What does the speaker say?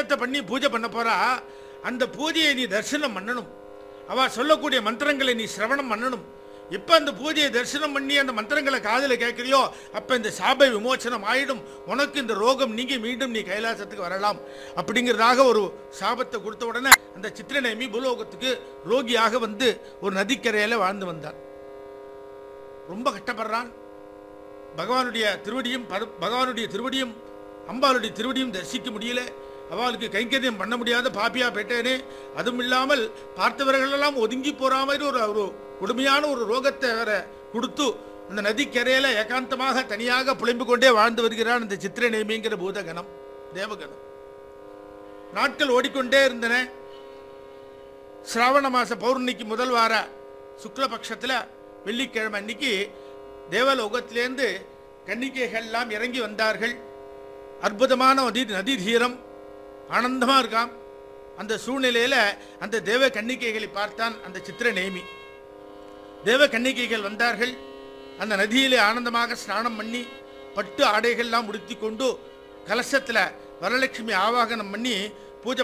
பிரதிஷ்டத்தை பண்ணி பூஜை பண்ண போறா அந்த பூஜையை நீ தரிசனம் பண்ணணும் அவ சொல்லக்கூடிய மந்திரங்களை நீ சிரவணம் பண்ணணும் எப்ப அந்த பூஜையை தரிசனம் பண்ணி அந்த மந்திரங்களை காதுல கேட்கறியோ அப்ப இந்த சாப விமோச்சனம் ஆயிடும் உனக்கு இந்த ரோகம் நீங்கி மீண்டும் நீ கைலாசத்துக்கு வரலாம் அப்படிங்கிறதாக ஒரு சாபத்தை கொடுத்த உடனே அந்த சித்திரநேமி பூலோகத்துக்கு ரோகியாக வந்து ஒரு நதிக்கரையில வாழ்ந்து வந்தான் ரொம்ப கஷ்டப்படுறான் பகவானுடைய திருவடியும் பர- பகவானுடைய திருவடியும் அம்பாளுடைய திருவடியும் தரிசிக்க முடியல அவளுக்கு கைங்கரியம் பண்ண முடியாத பாப்பியா போயிட்டேனே அதுவும் இல்லாமல் பார்த்தவர்களெல்லாம் ஒதுங்கி போற மாதிரி ஒரு ஒரு கொடுமையான ஒரு ரோகத்தை வேற கொடுத்து அந்த நதிக்கரையில ஏகாந்தமாக தனியாக புலம்பிக் கொண்டே வாழ்ந்து வருகிறான் இந்த சித்திர நேமிங்கிற பூதகணம் தேவகணம் நாட்கள் ஓடிக்கொண்டே இருந்தன சிராவண மாச பௌர்ணமிக்கு முதல் வார சுக்லபக்ஷத்துல வெள்ளிக்கிழமை அன்னைக்கு தேவலோகத்திலேருந்து கன்னிகைகள்லாம் இறங்கி வந்தார்கள் அற்புதமான நதி நதி தீரம் ஆனந்தமா இருக்காம் அந்த சூழ்நிலையில அந்த தேவ கன்னிகைகளை பார்த்தான் அந்த சித்திர நேமி தேவ கன்னிகைகள் வந்தார்கள் அந்த நதியிலே ஆனந்தமாக ஸ்நானம் பண்ணி பட்டு ஆடைகள்லாம் உடுத்தி கொண்டு கலசத்துல வரலட்சுமி ஆவாகனம் பண்ணி